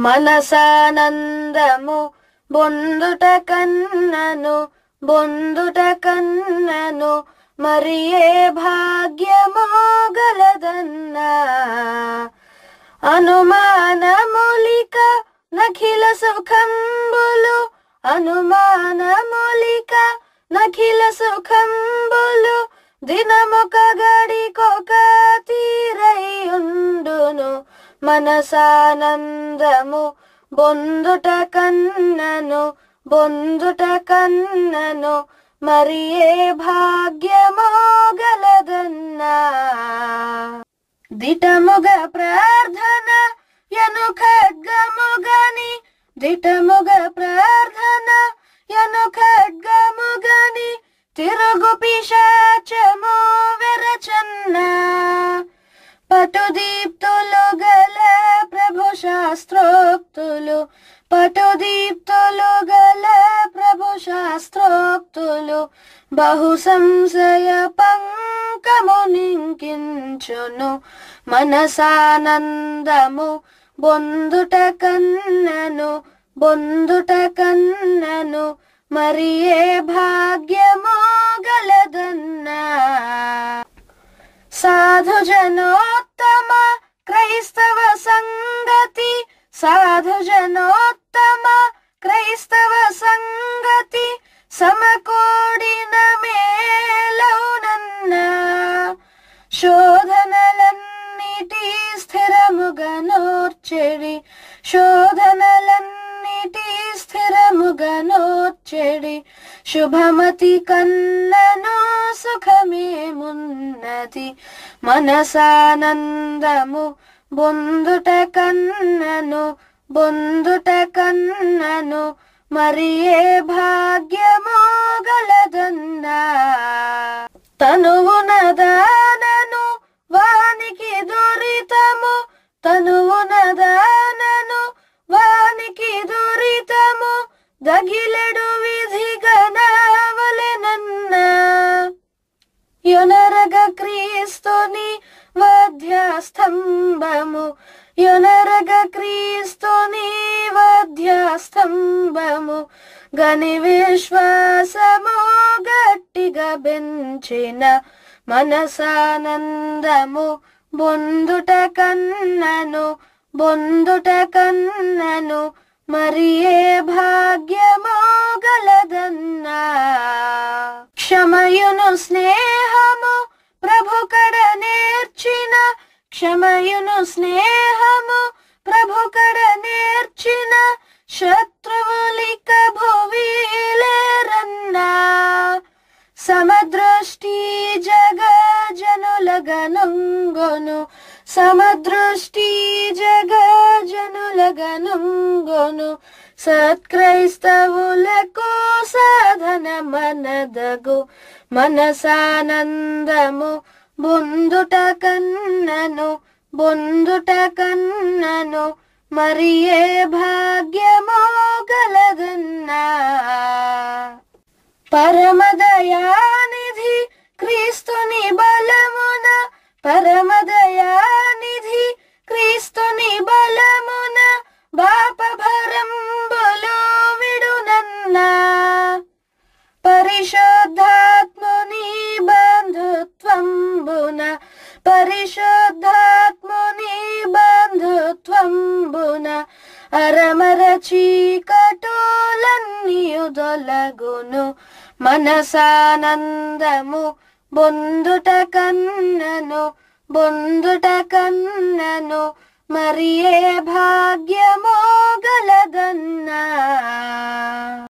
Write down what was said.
మనసానందము బొందుట కన్నను బొందుట కన్నను మరి ఏ భాగ్యమో గలదన్నా అనుమానములిక నఖిల సుఖంబులు అనుమానములిక నఖిల సుఖంబులు దినమొక గడికొక తీరయుండును మనసానందము బొందుట కన్నను బొందుట కన్నను మరి ఏ భాగ్యమో గలదన్నా దిటముగ ప్రార్థన యను ఖడ్గముగని దిటముగ ప్రార్థన యను ఖడ్గముగని తిరుగు పిశాచము వెరచన్న పటుదీప్తులు గల ప్రభు శాస్త్రోక్తులు పటుదీప్తులు గల ప్రభు శాస్త్రోక్తులు బహు సంశయ పంకము నింకించును మనసానందము బొందుట కన్నను బొందుట కన్నను మరి ఏ భాగ్యమో గలదన్నా సాధు జనోత్తమ క్రైస్తవ సంగతి సాధు జనోత్తమ క్రైస్తవ సంగతి సమకూడిన మేలౌనన్నా శోధనలన్నిటి స్థిరముగా నోర్చెడి శోధనలన్నిటి స్థిరముగా నోర్చెడి శుభమతి కన్నను సుఖమేమున్నది మనసానందము బొందుట కన్నను బొందుట కన్నను మరి ఏ భాగ్యమో గలదన్నా తనువున దానను వానికి దురితము తనువున దానను వానికి దురితము దగిలెడు విధి గణవలెనన్నా యొనరగ క్రీస్తుని వధ్యాస్తంభము యొనరగ క్రీస్తుని వధ్యాస్తంభము గని విశ్వాసము గట్టిగా బెంచిన మనసానందము బొందుట కన్నను బొందుట కన్నను మరి ఏ భాగ్యమో గలదన్నా క్షమయును స్నేహము ప్రభు కడ నేర్చిన క్షమయును స్నేహము ప్రభు కడ నేర్చిన శత్రువులిక భువిలేరన్నా సమదృష్టి జగ జనులగనుంగొను సమదృష్టి జగ జనులగనుంగొను సత్క్రైస్తవులకు సాధన మనదగు మనసానందము బొందుట కన్నను బొందుట కన్నను మరి ఏ భాగ్యమో గలదన్నా పరమదయానిధి క్రీస్తుని బలమున పరమదయానిధి క్రీస్తుని బలమున బాప భరంబులు విడునన్నా పరిశుద్ధాత్ముని బంధుత్వంబున పరిశుద్ధాత్ముని బంధుత్వంబున అరమర చీకటోలన్నీయు దొలగును మనసానందము బొందుట కన్నను బొందుట కన్నను మరి ఏ భాగ్యమో గలదన్నా